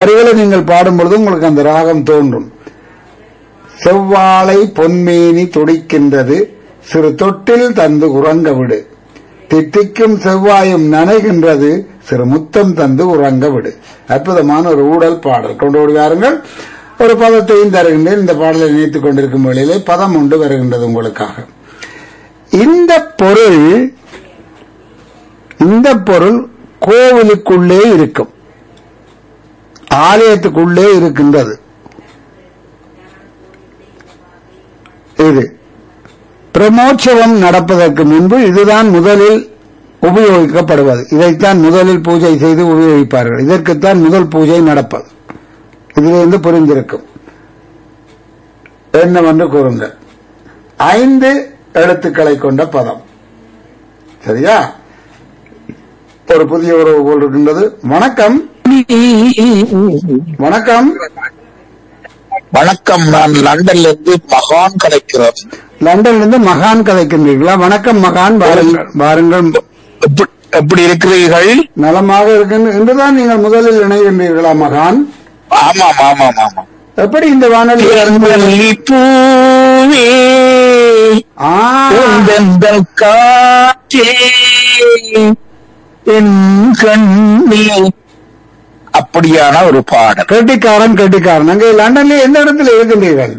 வரிகளை நீங்கள் பாடும் பொழுது உங்களுக்கு அந்த ராகம் தோன்றும் செவ்வாழை பொன்மேனி துடிக்கின்றது சிறு தொட்டில் தந்து உறங்க விடு தித்திக்கும் செவ்வாயும் நனைகின்றது சிறு முத்தம் தந்து உறங்க விடு அற்புதமான ஒரு ஊடல் பாடல் கொண்டு ஓடி வாருங்கள் ஒரு பதத்தையும் தருகின்றேன் இந்த பாடலை நினைத்துக் கொண்டிருக்கும் வேளையிலே பதம் உண்டு வருகின்றது உங்களுக்காக இந்த பொருள் இந்த பொருள் கோவிலுக்குள்ளே இருக்கும் ஆலயத்துக்குள்ளே இருக்கின்றது இது பிரமோற்சவம் நடப்பதற்கு முன்பு இதுதான் முதலில் உபயோகிக்கப்படுவது இதைத்தான் முதலில் பூஜை செய்து உபயோகிப்பார்கள் இதற்குத்தான் முதல் பூஜை நடப்பது இதிலிருந்து புரிந்திருக்கும் என்னவென்று கூறுங்கள் ஐந்து எழுத்துக்களை கொண்ட பதம் சரியா ஒரு புதிய உறவு போல் இருக்கின்றது வணக்கம் வணக்கம் வணக்கம் நான் லண்டன்ல இருந்து மகான் கிடைக்கிறேன் லண்டன்ல இருந்து மகான் கதைக்கின்றீர்களா வணக்கம் மகான் வாருங்கள் வாருங்கள் எப்படி- எப்படி இருக்கிறீர்கள் நலமாக இருக்கின்ற இன்றுதான் நீங்கள் முதலில் இணைகின்றீர்களா மகான் ஆமாம் ஆமாம் ஆமாம் எப்படி இந்த வானொலி தேன்மல்லி பூவே ஆ, பூந்தெந்தல் காற்றே என் கண்ணே அப்படியான ஒரு பாடல் கெட்டிக்காரன் கெட்டிக்காரன் அங்கே லண்டன்ல எந்த இடத்துல இருக்கின்றீர்கள்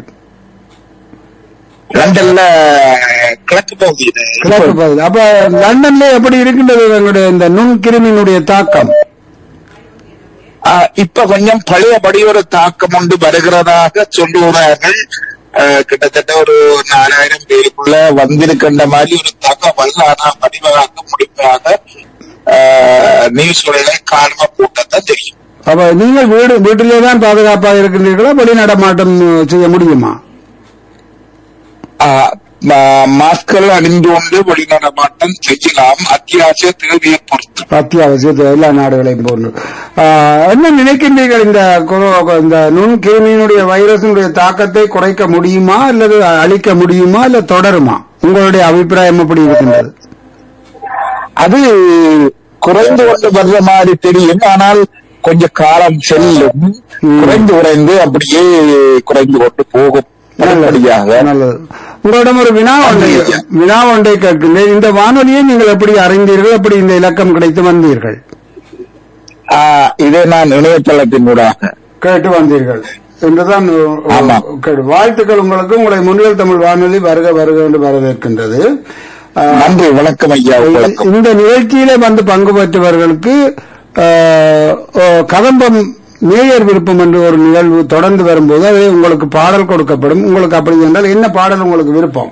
லண்டன்ல கிழக்கு பகுதியில கிழக்கு பகுதி அப்ப லண்டன்ல எப்படி இருக்கின்றது எங்களுடைய இந்த நுண்கிருமியினுடைய தாக்கம் ஆ, இப்ப கொஞ்சம் பழையபடி ஒரு தாக்கம் ஒன்று வருகிறதாக சொல்லுகிறார்கள் ஆ, கிட்டத்தட்ட ஒரு நாலாயிரம் பேருக்குள்ள வந்திருக்கின்ற மாதிரி ஒரு தகவல் ஆனா பதிவாக முடிப்பாக நியூஸ்களில காரண கூட்டத்தான் தெரியும் அப்ப நீங்கள் வீடு வீட்டிலே தான் பாதுகாப்பாக இருக்கின்றீர்களா வெளிநடமாட்டம் செய்ய முடியுமா ஆ, மா- மாஸ்கள் அணிந்து கொண்டு வெளிநடமாட்டம் செய்யலாம் அத்தியாவசிய தேவையை பொறுத்து அத்தியாவசிய எல்லா நாடுகளையும் போன்று ஆஹ், என்ன நினைக்கின்றீர்கள் இந்த கொரோ- இந்த நுண்கிருமியினுடைய வைரஸினுடைய தாக்கத்தை குறைக்க முடியுமா அல்லது அழிக்க முடியுமா இல்ல தொடருமா உங்களுடைய அபிப்பிராயம் எப்படி இருக்கின்றது அது குறைந்து கொண்டு வர்ற மாதிரி தெரியும் ஆனால் கொஞ்ச காலம் செல்லும் ம். குறைந்து குறைந்து அப்படியே குறைந்து கொண்டு போகும் படிப்படியாக நல்லது உங்களிடம் ஒரு வினா ஒன்றை நன்றி ஐயா. வினா ஒன்றை கேட்கின்றேன் இந்த வானொலியை நீங்கள் எப்படி அறிந்தீர்கள் எப்படி இந்த இலக்கம் கிடைத்து வந்தீர்கள் ஆஹ், இதை நான் இணையதளத்தினூடாக கேட்டு வந்தீர்கள் என்றுதான் ஆமா. கேட்டு- வாழ்த்துக்கள் உங்களுக்கு உங்களை முன்னில் தமிழ் வானொலி வருக வருக என்று வரவேற்கின்றது ஆஹ், நன்றி வணக்கம் ஐயா வணக்கம் இந்த நிகழ்ச்சியிலே வந்து பங்கு பெற்றவர்களுக்கு ஆஹ், ஓ, கதம்பம் மேயர் விருப்பம் என்று ஒரு நிகழ்வு தொடர்ந்து வரும்போது அதிலே உங்களுக்கு பாடல் கொடுக்கப்படும் உங்களுக்கு அப்படி என்றால் என்ன பாடல் உங்களுக்கு விருப்பம்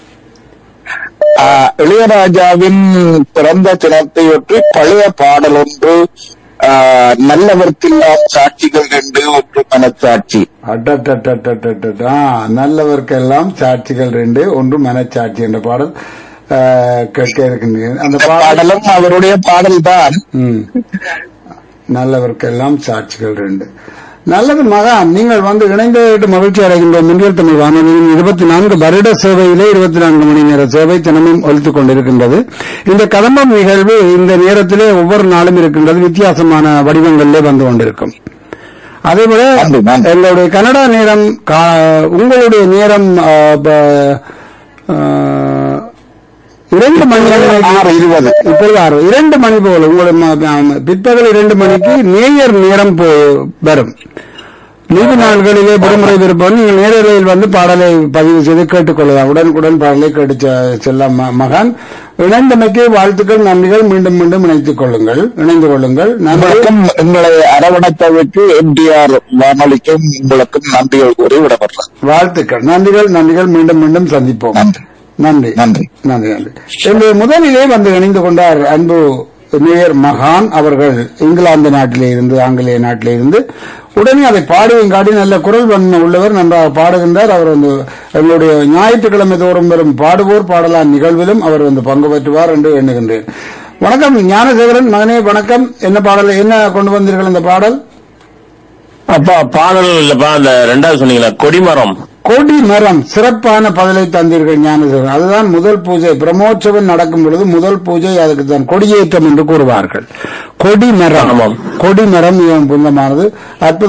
ஆஹ், இளையராஜாவின் பிறந்த தினத்தையொட்டி பழைய பாடல் ஒன்று ஆஹ், நல்லவர்க்கெல்லாம் சாட்சிகள் ரெண்டு ஒன்று மனச்சாட்சி அட்டட்டட்டட்டட்டட்டா. ஆ, நல்லவர்க்கெல்லாம் சாட்சிகள் ரெண்டு ஒன்று மனச்சாட்சி என்ற பாடல் ஆஹ், கேட்க இருக்கின்றேன் அந்த இந்த பாடல் பாடலும் அவருடைய பாடல் தான் ம். நல்லவர்க்கெல்லாம் சாட்சிகள் ரெண்டு நல்லது மகான் நீங்கள் வந்து இணைந்து மகிழ்ச்சி அடைகின்ற முன்னில் தமிழ் வானொலியின் இருபத்தி நான்கு வருட சேவையிலே இருபத்தி நான்கு மணி நேர சேவை தினமும் ஒலித்துக் கொண்டிருக்கின்றது இந்த கதம்பம் நிகழ்வு இந்த நேரத்திலே ஒவ்வொரு நாளும் இருக்கின்றது வித்தியாசமான வடிவங்களிலே வந்து கொண்டிருக்கும் அதேபோல நன்றி, நன்றி. எங்களுடைய கனடா நேரம் கா- உங்களுடைய நேரம் ஆ, ப- ஆ, இரண்டு மணி ஆறு இருபது இப்பொழுது ஆறு இரண்டு மணி போல உங்களை ம- ம- பிற்பகல் இரண்டு மணிக்கு நேயர் நேரம் போ வரும் நீதி நாள்களிலே விடுமுறை விருப்பம் நீங்கள் நேரலையில் வந்து பாடலை பதிவு செய்து கேட்டுக்கொள்ளலாம் உடனுக்குடன் பாடலை கேட்டு செ- செல்லாம் ம- மகான் இணைந்தமைக்கு வாழ்த்துக்கள் நன்றிகள் மீண்டும் மீண்டும் இணைத்துக் கொள்ளுங்கள் இணைந்து கொள்ளுங்கள் நன்றி உங்களுக்கும் எங்களை அரவணைத்ததற்கு எம்டிஆர் வானொலிக்கும் உங்களுக்கும் நன்றிகள் கூறி விடப்படுறேன் வாழ்த்துக்கள் நன்றிகள் நன்றிகள் மீண்டும் மீண்டும் சந்திப்போம் நன்றி நன்றி நன்றி நன்றி நன்றி என்று முதலிலே வந்து இணைந்து கொண்டார் அன்பு மேயர் மகான் அவர்கள் இங்கிலாந்து நாட்டிலே இருந்து ஆங்கிலேய நாட்டிலே இருந்து உடனே அதை பாடுவையும் காட்டி நல்ல குரல் வன்மை உள்ளவர் நன்றாக பாடுகின்றார் அவர் வந்து எங்களுடைய ஞாயிற்றுக்கிழமை தோறும் வரும் பாடுவோர் பாடலாம் நிகழ்விலும் அவர் வந்து பங்கு பெற்றுவார் என்று எண்ணுகின்றேன் வணக்கம் ஞானசேகரன் மகனே வணக்கம் என்ன பாடல் என்ன கொண்டு வந்தீர்கள் இந்த பாடல் அப்பா பாடல் இல்லப்பா அந்த ரெண்டாவது சொன்னீங்களா கொடிமரம் கொடி மரம் சிறப்பான பதிலை தந்தீர்கள் ஞானசேகரன் அதுதான் முதல் பூஜை பிரம்மோற்சவம் நடக்கும் பொழுது முதல் பூஜை அதுக்கு தான் கொடியேற்றம் என்று கூறுவார்கள் கொடி மரம் ஆமாம். கொடி மரம் மிகவும் புனிதமானது அற்புத